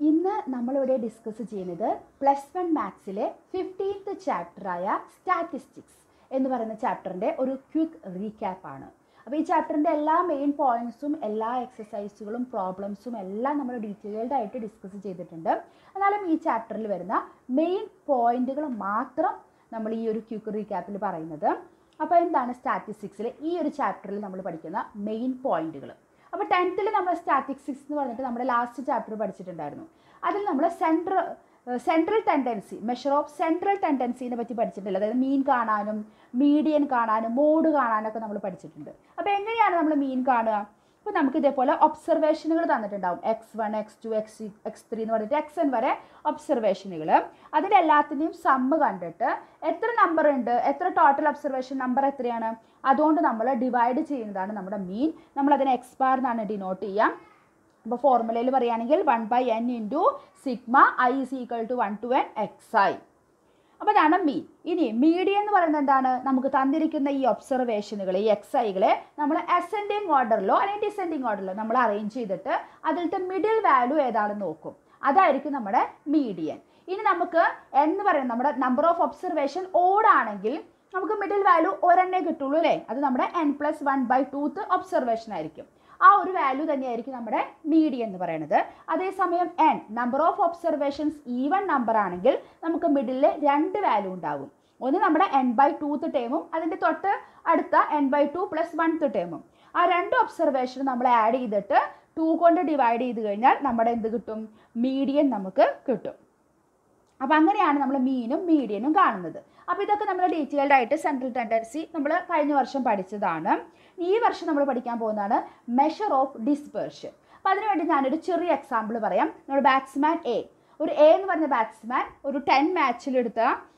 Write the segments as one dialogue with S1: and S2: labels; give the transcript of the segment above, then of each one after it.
S1: ഇന്ന് നമ്മളിവിടെ ഡിസ്കസ് ചെയ്യുന്നത് പ്ലസ് വൺ മാത്സിലെ ഫിഫ്റ്റീൻത്ത് ചാപ്റ്ററായ സ്റ്റാറ്റിസ്റ്റിക്സ് എന്ന് പറയുന്ന ചാപ്റ്ററിൻ്റെ ഒരു ക്വിക്ക് റീക്യാപ്പ് ആണ് അപ്പോൾ ഈ ചാപ്റ്ററിൻ്റെ എല്ലാ മെയിൻ പോയിന്റ്സും എല്ലാ എക്സസൈസുകളും പ്രോബ്ലംസും എല്ലാം നമ്മൾ ഡീറ്റെയിൽഡ് ആയിട്ട് ഡിസ്കസ് ചെയ്തിട്ടുണ്ട് എന്നാലും ഈ ചാപ്റ്ററിൽ വരുന്ന മെയിൻ പോയിന്റുകൾ മാത്രം നമ്മൾ ഈ ഒരു ക്വിക്ക് റീക്യാപ്പിൽ പറയുന്നത് അപ്പോൾ എന്താണ് സ്റ്റാറ്റിസ്റ്റിക്സിൽ ഈ ഒരു ചാപ്റ്ററിൽ നമ്മൾ പഠിക്കുന്ന മെയിൻ പോയിന്റുകൾ അപ്പോൾ ടെൻത്തിൽ നമ്മൾ സ്റ്റാറ്റിസ്റ്റിക്സ് എന്ന് പറഞ്ഞിട്ട് നമ്മുടെ ലാസ്റ്റ് ചാപ്റ്റർ പഠിച്ചിട്ടുണ്ടായിരുന്നു അതിൽ നമ്മൾ central central tendency measure of central ടെൻഡൻസിനെ പറ്റി പഠിച്ചിട്ടില്ല അതായത് മീൻ കാണാനും മീഡിയൻ കാണാനും മോഡ് കാണാനൊക്കെ നമ്മൾ പഠിച്ചിട്ടുണ്ട് അപ്പോൾ എങ്ങനെയാണ് നമ്മൾ മീൻ കാണുക ഇപ്പോൾ നമുക്ക് ഇതേപോലെ ഒബ്സർവേഷനുകൾ തന്നിട്ടുണ്ടാവും X one X two X X three എന്ന് പറഞ്ഞിട്ട് എക്സ് എൻ വരെ ഒബ്സർവേഷനുകൾ അതിൻ്റെ എല്ലാത്തിൻ്റെയും സമ്മ് കണ്ടിട്ട് എത്ര നമ്പർ ഉണ്ട് എത്ര ടോട്ടൽ ഒബ്സർവേഷൻ നമ്പർ എത്രയാണ് അതുകൊണ്ട് നമ്മൾ ഡിവൈഡ് ചെയ്യുന്നതാണ് നമ്മുടെ മീൻ നമ്മൾ അതിനെ എക്സ് ബാർ എന്നാണ് ഡിനോട്ട് ചെയ്യാം അപ്പോൾ ഫോർമുലയിൽ പറയുകയാണെങ്കിൽ one by N into sigma I is equal to one to N X I അപ്പോൾ അതാണ് മീൻ ഇനി മീഡിയ എന്ന് പറയുന്നത് എന്താണ് നമുക്ക് തന്നിരിക്കുന്ന ഈ ഒബ്സർവേഷനുകൾ ഈ എക്സ് ഐകളെ നമ്മൾ അസെൻഡിങ് ഓർഡറിലോ അല്ലെങ്കിൽ ഡിസെൻഡിങ് ഓർഡറിലോ നമ്മൾ അറേഞ്ച് ചെയ്തിട്ട് അതിലത്തെ മിഡിൽ വാല്യൂ ഏതാണെന്ന് നോക്കും അതായിരിക്കും നമ്മുടെ മീഡിയൻ ഇനി നമുക്ക് എന്ന് പറയുന്നത് നമ്മുടെ നമ്പർ ഓഫ് ഒബ്സർവേഷൻ ഓടാണെങ്കിൽ നമുക്ക് മിഡിൽ വാല്യൂ ഒരെണ്ണേ കിട്ടുള്ളൂ അല്ലേ അത് നമ്മുടെ N plus one by twoth observation ആയിരിക്കും ആ ഒരു വാല്യൂ തന്നെയായിരിക്കും നമ്മുടെ മീഡിയൻ എന്ന് പറയുന്നത് അതേസമയം N number of observations even number ആണെങ്കിൽ നമുക്ക് മിഡിലിൽ രണ്ട് വാല്യൂ ഉണ്ടാകും ഒന്ന് നമ്മുടെ എൻ ബൈ ടൂത്ത് ടേമും അതിൻ്റെ തൊട്ട് അടുത്ത N by two plus oneth ടേമും ആ രണ്ട് ഒബ്സർവേഷൻ നമ്മൾ ആഡ് ചെയ്തിട്ട് ടു കൊണ്ട് ഡിവൈഡ് ചെയ്ത് കഴിഞ്ഞാൽ നമ്മുടെ എന്ത് കിട്ടും മീഡിയൻ നമുക്ക് കിട്ടും അപ്പോൾ അങ്ങനെയാണ് നമ്മൾ മീനും മീഡിയനും കാണുന്നത് അപ്പോൾ ഇതൊക്കെ നമ്മൾ ഡീറ്റെയിൽഡ് ആയിട്ട് സെൻട്രൽ ടെൻഡൻസി നമ്മൾ കഴിഞ്ഞ വർഷം പഠിച്ചതാണ് ഈ വർഷം നമ്മൾ പഠിക്കാൻ പോകുന്നതാണ് മെഷർ ഓഫ് ഡിസ്പേർഷൻ അപ്പോൾ അതിനുവേണ്ടി ഞാനൊരു ചെറിയ എക്സാമ്പിൾ പറയാം നമ്മുടെ ബാറ്റ്സ്മാൻ എ ഒരു എ എന്ന് പറഞ്ഞ ബാറ്റ്സ്മാൻ ഒരു ടെൻ മാച്ചിലെടുത്ത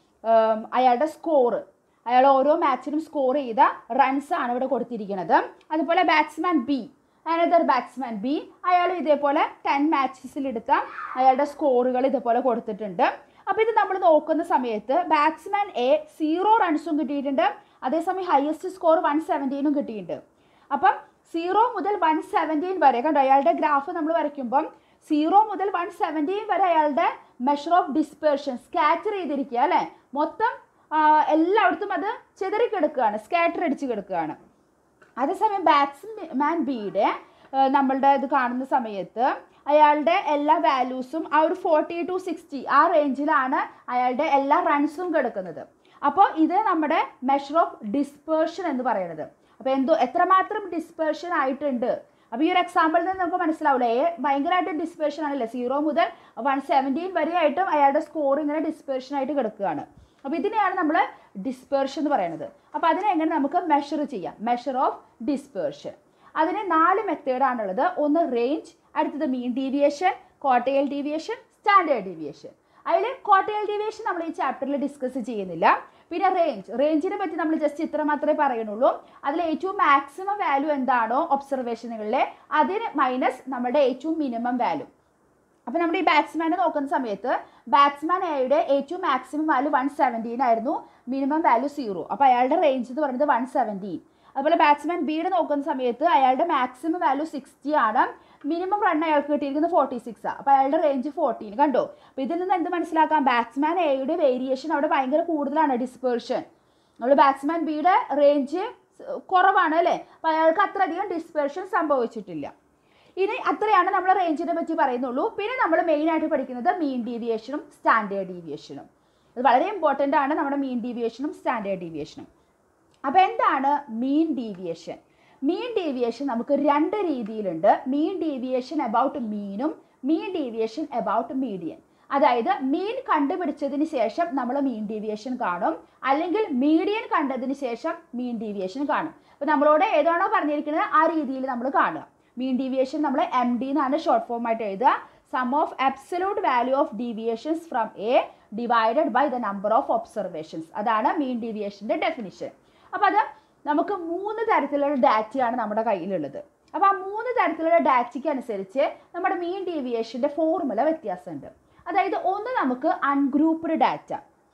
S1: അയാളുടെ സ്കോറ് അയാൾ ഓരോ മാച്ചിലും സ്കോർ ചെയ്ത റൺസ് ആണ് ഇവിടെ കൊടുത്തിരിക്കുന്നത് അതുപോലെ batsman B another batsman B അയാൾ ഇതേപോലെ ടെൻ മാച്ചസിലെടുത്ത അയാളുടെ സ്കോറുകൾ ഇതേപോലെ കൊടുത്തിട്ടുണ്ട് അപ്പോൾ ഇത് നമ്മൾ നോക്കുന്ന സമയത്ത് ബാറ്റ്സ്മാൻ എ സീറോ റൺസും കിട്ടിയിട്ടുണ്ട് അതേസമയം ഹയസ്റ്റ് സ്കോർ വൺ സെവൻറ്റീനും കിട്ടിയിട്ടുണ്ട് അപ്പം സീറോ മുതൽ വൺ സെവൻറ്റീൻ വരെ കണ്ടോ അയാളുടെ ഗ്രാഫ് നമ്മൾ വരയ്ക്കുമ്പം സീറോ മുതൽ വൺ സെവൻറ്റീൻ വരെ അയാളുടെ മെഷർ ഓഫ് ഡിസ്പേർഷൻ സ്കാറ്റർ ചെയ്തിരിക്കുക അല്ലേ മൊത്തം എല്ലായിടത്തും അത് ചെതറിക്കിടക്കുകയാണ് സ്കാറ്റർ അടിച്ച് കിടക്കുകയാണ് അതേസമയം ബാറ്റ്സ്മാൻ ബിയുടെ നമ്മളുടെ ഇത് കാണുന്ന സമയത്ത് അയാളുടെ എല്ലാ വാല്യൂസും ആ ഒരു ഫോർട്ടി ടു സിക്സ്റ്റി ആ റേഞ്ചിലാണ് അയാളുടെ എല്ലാ റൺസും കിടക്കുന്നത് അപ്പോൾ ഇത് നമ്മുടെ മെഷർ ഓഫ് ഡിസ്പേർഷൻ എന്ന് പറയുന്നത് അപ്പോൾ എന്തോ എത്രമാത്രം ഡിസ്പേർഷൻ ആയിട്ടുണ്ട് അപ്പോൾ ഈ ഒരു എക്സാമ്പിളിൽ നിന്ന് നമുക്ക് മനസ്സിലാവില്ല എ ഭയങ്കരമായിട്ട് ഡിസ്പേർഷൻ ആണല്ലേ സീറോ മുതൽ വൺ സെവൻറ്റീൻ വരെയായിട്ടും അയാളുടെ സ്കോർ ഇങ്ങനെ ഡിസ്പേർഷൻ ആയിട്ട് കിടക്കുകയാണ് അപ്പോൾ ഇതിനെയാണ് നമ്മൾ ഡിസ്പേർഷൻ എന്ന് പറയുന്നത് അപ്പോൾ അതിനെ എങ്ങനെ നമുക്ക് മെഷർ ചെയ്യാം മെഷർ ഓഫ് ഡിസ്പേർഷൻ അതിന് നാല് മെത്തേഡാണുള്ളത് ഒന്ന് റേഞ്ച് അടുത്തത് mean deviation quartile deviation standard deviation അതിൽ കോട്ടയൽ ഡീവിയേഷൻ നമ്മൾ ഈ ചാപ്റ്ററിൽ ഡിസ്കസ് ചെയ്യുന്നില്ല പിന്നെ റേഞ്ച് റേഞ്ചിനെ പറ്റി നമ്മൾ ജസ്റ്റ് ഇത്ര മാത്രമേ പറയുന്നുള്ളൂ അതിൽ ഏറ്റവും മാക്സിമം വാല്യൂ എന്താണോ ഒബ്സർവേഷനുകളിലെ അതിന് മൈനസ് നമ്മുടെ ഏറ്റവും മിനിമം വാല്യൂ അപ്പോൾ നമ്മുടെ ഈ ബാറ്റ്സ്മാനെ നോക്കുന്ന സമയത്ത് ബാറ്റ്സ്മാൻ എയുടെ ഏറ്റവും മാക്സിമം വാല്യൂ വൺ സെവൻറ്റീൻ ആയിരുന്നു മിനിമം വാല്യൂ സീറോ അപ്പോൾ അയാളുടെ റേഞ്ച് എന്ന് പറയുന്നത് വൺ സെവൻറ്റീൻ അതുപോലെ ബാറ്റ്സ്മാൻ ബിയുടെ നോക്കുന്ന സമയത്ത് അയാളുടെ മാക്സിമം വാല്യൂ സിക്സ്റ്റി ആണ് മിനിമം റൺ അയാൾക്ക് കിട്ടിയിരിക്കുന്നത് ഫോർട്ടി സിക്സ് അപ്പോൾ അയാളുടെ റേഞ്ച് ഫോർട്ടീൻ കണ്ടോ അപ്പോൾ ഇതിൽ നിന്ന് എന്ത് മനസ്സിലാക്കാം ബാറ്റ്സ്മാൻ എയുടെ വേരിയേഷൻ അവിടെ ഭയങ്കര കൂടുതലാണ് ഡിസ്പേർഷൻ നമ്മൾ ബാറ്റ്സ്മാൻ ബിയുടെ റേഞ്ച് കുറവാണ് അല്ലേ അപ്പോൾ അയാൾക്ക് അത്രയധികം ഡിസ്പേർഷൻ സംഭവിച്ചിട്ടില്ല ഇനി അത്രയാണ് നമ്മൾ റേഞ്ചിനെ പറ്റി പറയുന്നുള്ളൂ പിന്നെ നമ്മൾ മെയിനായിട്ട് പഠിക്കുന്നത് മീൻ ഡീവിയേഷനും സ്റ്റാൻഡേർഡ് ഡീവിയേഷനും അത് വളരെ ഇമ്പോർട്ടൻ്റ് ആണ് നമ്മുടെ മീൻ ഡീവിയേഷനും സ്റ്റാൻഡേർഡ് ഡീവിയേഷനും അപ്പോൾ എന്താണ് മീൻ ഡീവിയേഷൻ മീൻ ഡീവിയേഷൻ നമുക്ക് രണ്ട് രീതിയിലുണ്ട് മീൻ ഡീവിയേഷൻ അബൌട്ട് മീനും മീൻ ഡീവിയേഷൻ അബൌട്ട് മീഡിയൻ അതായത് മീൻ കണ്ടുപിടിച്ചതിന് ശേഷം നമ്മൾ മീൻ ഡീവിയേഷൻ കാണും അല്ലെങ്കിൽ മീഡിയൻ കണ്ടതിന് ശേഷം മീൻ ഡീവിയേഷൻ കാണും അപ്പോൾ നമ്മളോട് ഏതാണോ പറഞ്ഞിരിക്കുന്നത് ആ രീതിയിൽ നമ്മൾ കാണുക മീൻ ഡീവിയേഷൻ നമ്മൾ എം ഡി എന്നാണ് ഷോർട്ട് ഫോം ആയിട്ട് എഴുതുക sum of absolute value of deviations from A divided by the number of observations അതാണ് മീൻ ഡീവിയേഷൻ്റെ ഡെഫിനിഷൻ അപ്പോൾ അത് നമുക്ക് മൂന്ന് തരത്തിലുള്ള ഡാറ്റയാണ് നമ്മുടെ കയ്യിലുള്ളത് അപ്പോൾ ആ മൂന്ന് തരത്തിലുള്ള ഡാറ്റയ്ക്ക് അനുസരിച്ച് നമ്മുടെ മീൻ ഡീവിയേഷൻ്റെ ഫോർമുല വ്യത്യാസമുണ്ട് അതായത് ഒന്ന് നമുക്ക് അൺഗ്രൂപ്പ്ഡ് ഡാറ്റ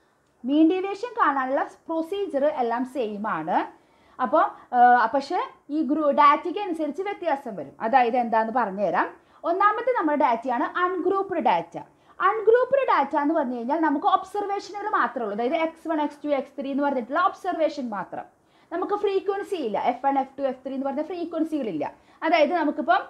S1: മീൻ ഡീവിയേഷൻ കാണാനുള്ള പ്രൊസീജിയർ എല്ലാം സെയിം ആണ് അപ്പോൾ പക്ഷേ ഈ ഗ്രൂ ഡാറ്റയ്ക്ക് അനുസരിച്ച് വ്യത്യാസം വരും അതായത് എന്താണെന്ന് പറഞ്ഞുതരാം ഒന്നാമത്തെ നമ്മുടെ ഡാറ്റയാണ് അൺഗ്രൂപ്പ്ഡ് ഡാറ്റ അൺഗ്രൂപ്പ്ഡ് ഡാറ്റ എന്ന് പറഞ്ഞു കഴിഞ്ഞാൽ നമുക്ക് ഒബ്സർവേഷനുകൾ മാത്രമേ ഉള്ളൂ അതായത് X one X two X three എന്ന് പറഞ്ഞിട്ടുള്ള ഒബ്സർവേഷൻ മാത്രം നമുക്ക് ഫ്രീക്വൻസി ഇല്ല F one F two F three എന്ന് പറഞ്ഞ ഫ്രീക്വൻസികളില്ല അതായത് നമുക്കിപ്പം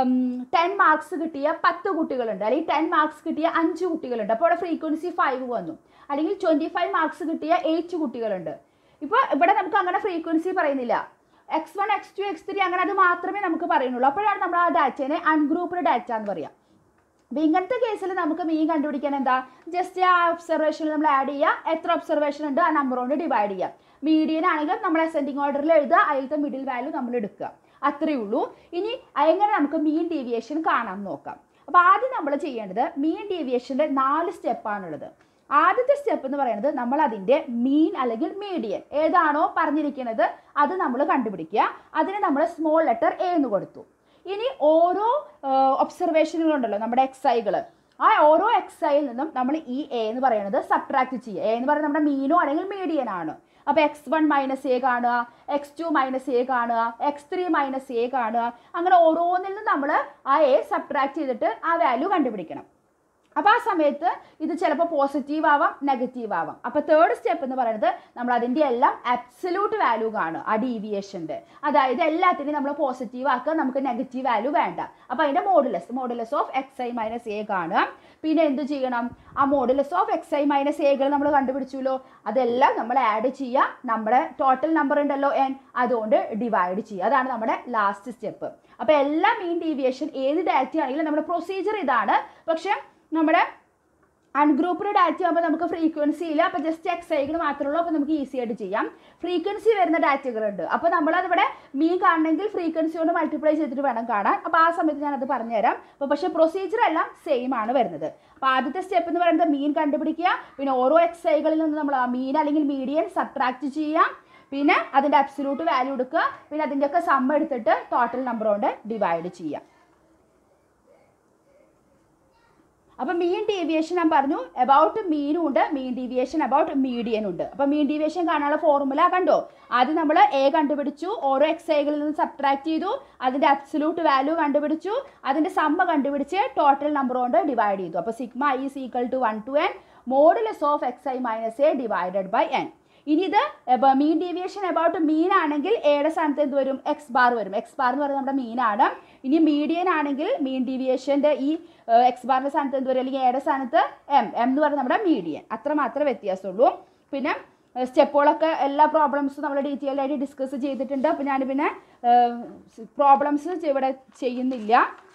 S1: ടെൻ മാർക്സ് കിട്ടിയ പത്ത് കുട്ടികളുണ്ട് അല്ലെങ്കിൽ ടെൻ മാർക്സ് കിട്ടിയ അഞ്ച് കുട്ടികളുണ്ട് അപ്പോൾ അവിടെ ഫ്രീക്വൻസി ഫൈവ് വന്നു അല്ലെങ്കിൽ ട്വൻറ്റി ഫൈവ് മാർക്സ് കിട്ടിയ എയ്റ്റ് കുട്ടികളുണ്ട് ഇപ്പോൾ ഇവിടെ നമുക്ക് അങ്ങനെ ഫ്രീക്വൻസി പറയുന്നില്ല X one X two X three അങ്ങനെ അത് മാത്രമേ നമുക്ക് പറയുന്നുള്ളൂ അപ്പോഴാണ് നമ്മൾ ആ ഡാറ്റേനെ അൺഗ്രൂപ്പ്ഡ് ഡാറ്റ എന്ന് പറയാം അപ്പോൾ ഇങ്ങനത്തെ കേസിൽ നമുക്ക് മീൻ കണ്ടുപിടിക്കാൻ എന്താ ജസ്റ്റ് ആ ഒബ്സർവേഷനിൽ നമ്മൾ ആഡ് ചെയ്യുക എത്ര ഒബ്സർവേഷൻ ഉണ്ട് ആ നമ്പർ കൊണ്ട് ഡിവൈഡ് ചെയ്യുക മീഡിയൻ ആണെങ്കിലും നമ്മൾ അസെൻഡിങ് ഓർഡറിൽ എഴുതുക അതിലത്തെ മിഡിൽ വാല്യൂ നമ്മൾ എടുക്കുക അത്രയേ ഉള്ളൂ ഇനി എങ്ങനെ നമുക്ക് മീൻ ഡീവിയേഷൻ കാണാൻ നോക്കാം അപ്പോൾ ആദ്യം നമ്മൾ ചെയ്യേണ്ടത് മീൻ ഡീവിയേഷൻ്റെ നാല് സ്റ്റെപ്പാണുള്ളത് ആദ്യത്തെ സ്റ്റെപ്പ് എന്ന് പറയുന്നത് നമ്മൾ അതിൻ്റെ മീൻ അല്ലെങ്കിൽ മീഡിയൻ ഏതാണോ പറഞ്ഞിരിക്കുന്നത് അത് നമ്മൾ കണ്ടുപിടിക്കുക അതിന് നമ്മൾ സ്മോൾ ലെറ്റർ എ എന്ന് കൊടുത്തു ഇനി ഓരോ ഒബ്സർവേഷനുകളുണ്ടല്ലോ നമ്മുടെ എക്സൈകൾ ആ ഓരോ എക്സൈയിൽ നിന്നും നമ്മൾ ഈ എ എന്ന് പറയുന്നത് സബ്ട്രാക്ട് ചെയ്യുക എ എന്ന് പറയുന്നത് നമ്മുടെ മീനോ അല്ലെങ്കിൽ മീഡിയൻ ആണ് അപ്പോൾ എക്സ് വൺ മൈനസ് എ കാണുക എക്സ് ടു മൈനസ് എ കാണുക എക്സ് ത്രീ മൈനസ് എ കാണുക അങ്ങനെ ഓരോന്നിൽ നിന്നും നമ്മൾ ആ എ സബ്ട്രാക്ട് ചെയ്തിട്ട് ആ വാല്യൂ കണ്ടുപിടിക്കണം അപ്പോൾ ആ സമയത്ത് ഇത് ചിലപ്പോൾ പോസിറ്റീവ് ആവാം നെഗറ്റീവ് ആവാം അപ്പോൾ തേർഡ് സ്റ്റെപ്പ് എന്ന് പറയുന്നത് നമ്മൾ അതിൻ്റെ എല്ലാം അബ്സല്യൂട്ട് വാല്യൂ കാണുക ആ ഡീവിയേഷൻ്റെ അതായത് എല്ലാത്തിനെയും നമ്മൾ പോസിറ്റീവ് ആക്കുക നമുക്ക് നെഗറ്റീവ് വാല്യൂ വേണ്ട അപ്പോൾ അതിൻ്റെ modulus modulus of X I minus A കാണുക പിന്നെ എന്ത് ചെയ്യണം ആ modulus of X I minus എകൾ നമ്മൾ കണ്ടുപിടിച്ചല്ലോ അതെല്ലാം നമ്മൾ ആഡ് ചെയ്യുക നമ്മുടെ ടോട്ടൽ നമ്പർ ഉണ്ടല്ലോ എൻ അതുകൊണ്ട് ഡിവൈഡ് ചെയ്യുക അതാണ് നമ്മുടെ ലാസ്റ്റ് സ്റ്റെപ്പ് അപ്പോൾ എല്ലാ മീൻ ഡീവിയേഷൻ ഏത് ഡാറ്റ ആണെങ്കിലും നമ്മുടെ പ്രൊസീജിയർ ഇതാണ് പക്ഷേ നമ്മുടെ അൺഗ്രൂപ്പ്ഡ് ഡാറ്റ ആകുമ്പോൾ നമുക്ക് ഫ്രീക്വൻസി ഇല്ല അപ്പോൾ ജസ്റ്റ് എക്സൈകൾ മാത്രമേ ഉള്ളൂ അപ്പോൾ നമുക്ക് ഈസി ആയിട്ട് ചെയ്യാം ഫ്രീക്വൻസി വരുന്ന ഡാറ്റകളുണ്ട് അപ്പോൾ നമ്മളതിവിടെ മീൻ കാണണമെങ്കിൽ ഫ്രീക്വൻസി കൊണ്ട് മൾട്ടിപ്ലൈ ചെയ്തിട്ട് വേണം കാണാൻ അപ്പോൾ ആ സമയത്ത് ഞാനത് പറഞ്ഞുതരാം അപ്പോൾ പക്ഷേ പ്രൊസീജിയർ എല്ലാം സെയിം ആണ് വരുന്നത് അപ്പോൾ ആദ്യത്തെ സ്റ്റെപ്പ് എന്ന് പറയുന്നത് മീൻ കണ്ടുപിടിക്കുക പിന്നെ ഓരോ എക്സൈകളിൽ നിന്ന് നമ്മൾ ആ മീൻ അല്ലെങ്കിൽ മീഡിയൻ സബ്ട്രാക്ട് ചെയ്യാം പിന്നെ അതിൻ്റെ അബ്സലൂട്ട് വാല്യൂ എടുക്കുക പിന്നെ അതിൻ്റെയൊക്കെ സം എടുത്തിട്ട് ടോട്ടൽ നമ്പർ കൊണ്ട് ഡിവൈഡ് ചെയ്യാം അപ്പം മീൻ ഡീവിയേഷൻ ഞാൻ പറഞ്ഞു അബൌട്ട് മീനും ഉണ്ട് മീൻ ഡീവിയേഷൻ അബൌട്ട് മീഡിയൻ ഉണ്ട് അപ്പം മീൻ ഡീവിയേഷൻ കാണാനുള്ള ഫോർമുല കണ്ടോ ആദ്യം നമ്മൾ എ കണ്ടുപിടിച്ചു ഓരോ എക്സൈകളിൽ നിന്ന് സബ്ട്രാക്ട് ചെയ്തു അതിൻ്റെ അബ്സലൂട്ട് വാല്യൂ കണ്ടുപിടിച്ചു അതിൻ്റെ സമ്മ കണ്ടുപിടിച്ച് ടോട്ടൽ നമ്പർ കൊണ്ട് ഡിവൈഡ് ചെയ്തു അപ്പോൾ sigma is equal to one to N modulus of X I minus A divided by N ഇനി ഇത് മീൻ ഡീവിയേഷൻ അബൌട്ട് മീൻ ആണെങ്കിൽ എയുടെ സ്ഥാനത്ത് എന്ത് വരും എക്സ് ബാർ വരും എക്സ് ബാർ എന്ന് പറയുന്നത് നമ്മുടെ മീനാണ് ഇനി മീഡിയൻ ആണെങ്കിൽ മീൻ ഡീവിയേഷൻ്റെ ഈ എക്സ് ബാറിൻ്റെ സ്ഥാനത്ത് എന്ത് വരും അല്ലെങ്കിൽ എയുടെ സ്ഥാനത്ത് എം എം എന്ന് പറയുന്നത് നമ്മുടെ മീഡിയൻ അത്ര മാത്രമേ വ്യത്യാസമുള്ളൂ പിന്നെ സ്റ്റെപ്പുകളൊക്കെ എല്ലാ പ്രോബ്ലംസും നമ്മൾ ഡീറ്റെയിൽ ആയിട്ട് ഡിസ്കസ് ചെയ്തിട്ടുണ്ട് അപ്പോൾ ഞാൻ പിന്നെ പ്രോബ്ലംസ് ഇവിടെ ചെയ്യുന്നില്ല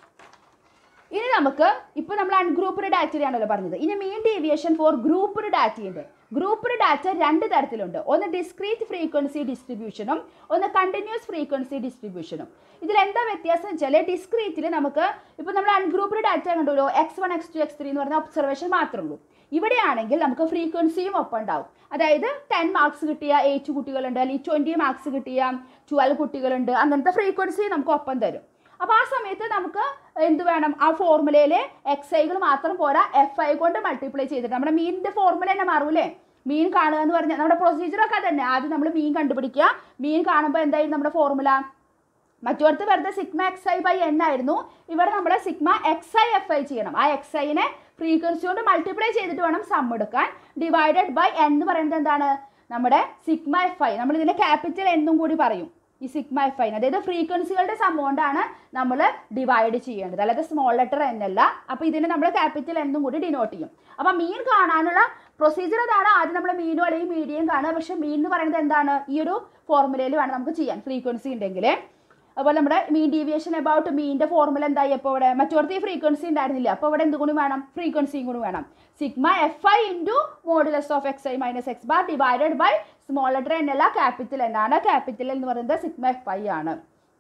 S1: ഇനി നമുക്ക് ഇപ്പോൾ നമ്മൾ അൺഗ്രൂപ്പ്ഡ് ഡാറ്റയാണല്ലോ പറഞ്ഞത് ഇനി മീൻ ഡീവിയേഷൻ ഫോർ ഗ്രൂപ്പ്ഡ് ഡാറ്റയുണ്ട് ഗ്രൂപ്പ്ഡ് ഡാറ്റ രണ്ട് തരത്തിലുണ്ട് ഒന്ന് ഡിസ്ക്രീറ്റ് ഫ്രീക്വൻസി ഡിസ്ട്രിബ്യൂഷനും ഒന്ന് കണ്ടിന്യൂസ് ഫ്രീക്വൻസി ഡിസ്ട്രിബ്യൂഷനും ഇതിൽ എന്താ വ്യത്യാസം വെച്ചാൽ ഡിസ്ക്രീറ്റിൽ നമുക്ക് ഇപ്പോൾ നമ്മൾ അൺഗ്രൂപ്പ്ഡ് ഡാറ്റ കണ്ടുല്ലോ X one X two X three എന്ന് പറയുന്ന ഒബ്സർവേഷൻ മാത്രമേ ഉള്ളൂ ഇവിടെയാണെങ്കിൽ നമുക്ക് ഫ്രീക്വൻസിയും ഒപ്പം ഉണ്ടാവും അതായത് ടെൻ മാർക്സ് കിട്ടിയ എയ്റ്റ് കുട്ടികളുണ്ട് അല്ലെങ്കിൽ ട്വൻറ്റി മാർക്സ് കിട്ടിയ ട്വൽവ് കുട്ടികളുണ്ട് അങ്ങനത്തെ ഫ്രീക്വൻസി നമുക്ക് ഒപ്പം തരും അപ്പോൾ ആ സമയത്ത് നമുക്ക് എന്ത് വേണം ആ ഫോർമുലയിൽ എക്സ് ഐകൾ മാത്രം പോരാ എഫ് ഐ കൊണ്ട് മൾട്ടിപ്ലൈ ചെയ്തിട്ട് നമ്മുടെ മീനിൻ്റെ ഫോർമുല തന്നെ മാറൂലേ മീൻ കാണുക എന്ന് പറഞ്ഞാൽ നമ്മുടെ പ്രൊസീജിയറൊക്കെ തന്നെ ആദ്യം നമ്മൾ മീൻ കണ്ടുപിടിക്കുക മീൻ കാണുമ്പോൾ എന്തായിരുന്നു നമ്മുടെ ഫോർമുല മറ്റോടത്ത് വെറുതെ sigma X I by N ആയിരുന്നു ഇവിടെ നമ്മൾ sigma X I F I ചെയ്യണം ആ എക്സ് ഐനെ ഫ്രീക്വൻസി കൊണ്ട് മൾട്ടിപ്ലൈ ചെയ്തിട്ട് വേണം സം എടുക്കാൻ ഡിവൈഡഡ് ബൈ എൻ എന്ന് പറയുന്നത് എന്താണ് നമ്മുടെ സിഗ്മ എഫ് ഐ നമ്മൾ ഇതിനെ ക്യാപിറ്റൽ എന്നും കൂടി പറയും ഈ സിഗ്മ എഫ് ഐ അതായത് ഫ്രീക്വൻസികളുടെ കൊണ്ടാണ് നമ്മൾ ഡിവൈഡ് ചെയ്യേണ്ടത് അല്ലാതെ സ്മോൾ ലെറ്റർ എന്നല്ല അപ്പോൾ ഇതിനെ നമ്മൾ ക്യാപിറ്റൽ എന്നും കൂടി ഡിനോട്ട് ചെയ്യും അപ്പോൾ മീൻ കാണാനുള്ള പ്രൊസീജിയർ അതാണ് ആദ്യം നമ്മൾ മീനോ അല്ലെങ്കിൽ മീഡിയം കാണുക പക്ഷേ മീൻ എന്ന് പറയുന്നത് എന്താണ് ഈ ഒരു ഫോർമുലയിൽ വേണം നമുക്ക് ചെയ്യാൻ ഫ്രീക്വൻസി ഉണ്ടെങ്കിൽ അതുപോലെ നമ്മുടെ മീൻ ഡീവിയേഷൻ അബൌട്ട് മീനിൻ്റെ ഫോർമുല എന്തായി അപ്പോൾ ഇവിടെ മറ്റോടത്ത് ഈ ഫ്രീക്വൻസി ഉണ്ടായിരുന്നില്ല അപ്പോൾ ഇവിടെ എന്തും കൂടി വേണം ഫ്രീക്വൻസിയും കൂടി വേണം sigma F I into modulus of X I minus X bar divided by small letter N അല്ല ക്യാപിറ്റൽ എന്നാണ് ക്യാപിറ്റൽ എന്ന് പറയുന്നത് സിഗ്മ എഫ് ഐ ആണ്